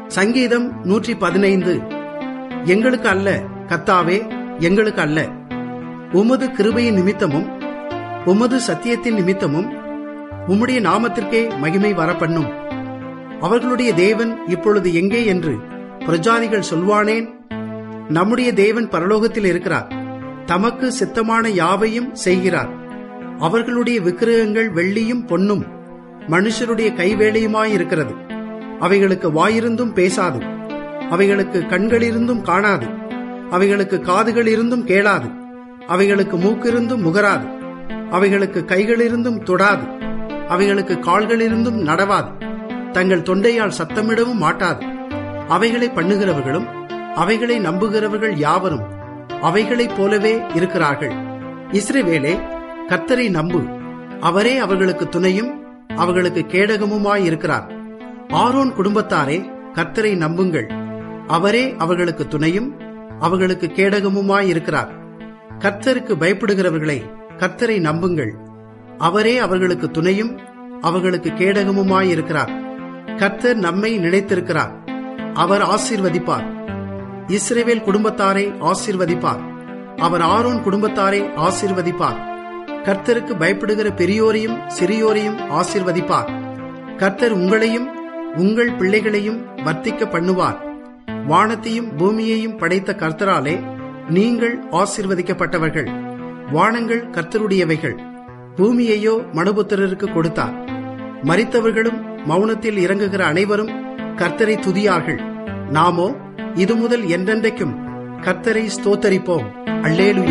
சங்கீதம் நூற்றி பதினைந்து எங்களுக்கு அல்ல கத்தாவே எங்களுக்கு அல்ல உமது கிருபையின் நிமித்தமும் உமது சத்தியத்தின் நிமித்தமும் உம்முடைய நாமத்திற்கே மகிமை வரப்பண்ணும் அவர்களுடைய தேவன் இப்பொழுது எங்கே என்று பிரஜாதிகள் சொல்வானேன் நம்முடைய தேவன் பரலோகத்தில் இருக்கிறார் தமக்கு சித்தமான யாவையும் செய்கிறார் அவர்களுடைய விக்கிரகங்கள் வெள்ளியும் பொன்னும் மனுஷருடைய கைவேலையுமாயிருக்கிறது அவைகளுக்கு வாயிருந்தும் பேசாது அவைகளுக்கு கண்களிருந்தும் காணாது அவைகளுக்கு காதுகள் இருந்தும் கேளாது அவைகளுக்கு மூக்கிருந்தும் முகராது அவைகளுக்கு கைகளிருந்தும் தொடாது அவைகளுக்கு கால்களிருந்தும் நடவாது தங்கள் தொண்டையால் சத்தமிடவும் மாட்டாது அவைகளை பண்ணுகிறவர்களும் அவைகளை நம்புகிறவர்கள் யாவரும் அவைகளைப் போலவே இருக்கிறார்கள் இஸ்ரவேலே கர்த்தரை நம்பு அவரே அவர்களுக்கு துணையும் அவர்களுக்கு கேடகமுமாயிருக்கிறார் ஆரோன் குடும்பத்தாரே கர்த்தரை நம்புங்கள் அவரே அவர்களுக்கு துணையும் அவர்களுக்கு கேடகமுமாயிருக்கிறார் கர்த்தருக்கு பயப்படுகிறவர்களை கர்த்தரை நம்புங்கள் அவரே அவர்களுக்கு துணையும் அவர்களுக்கு கேடகமுமாயிருக்கிறார் கர்த்தர் நம்மை நினைத்திருக்கிறார் அவர் ஆசீர்வதிப்பார் இஸ்ரேவேல் குடும்பத்தாரை ஆசீர்வதிப்பார் அவர் ஆரோன் குடும்பத்தாரை ஆசீர்வதிப்பார் கர்த்தருக்கு பயப்படுகிற பெரியோரையும் சிறியோரையும் ஆசீர்வதிப்பார் கர்த்தர் உங்களையும் உங்கள் பிள்ளைகளையும் வர்த்திக்க பண்ணுவார் வானத்தையும் பூமியையும் படைத்த கர்த்தராலே நீங்கள் ஆசீர்வதிக்கப்பட்டவர்கள் வானங்கள் கர்த்தருடையவைகள் பூமியையோ மனுபுத்திரருக்கு கொடுத்தார் மறித்தவர்களும் மௌனத்தில் இறங்குகிற அனைவரும் கர்த்தரை துதியார்கள் நாமோ இது முதல் என்றென்றைக்கும் கர்த்தரை ஸ்தோத்தரிப்போம் அல்லேலு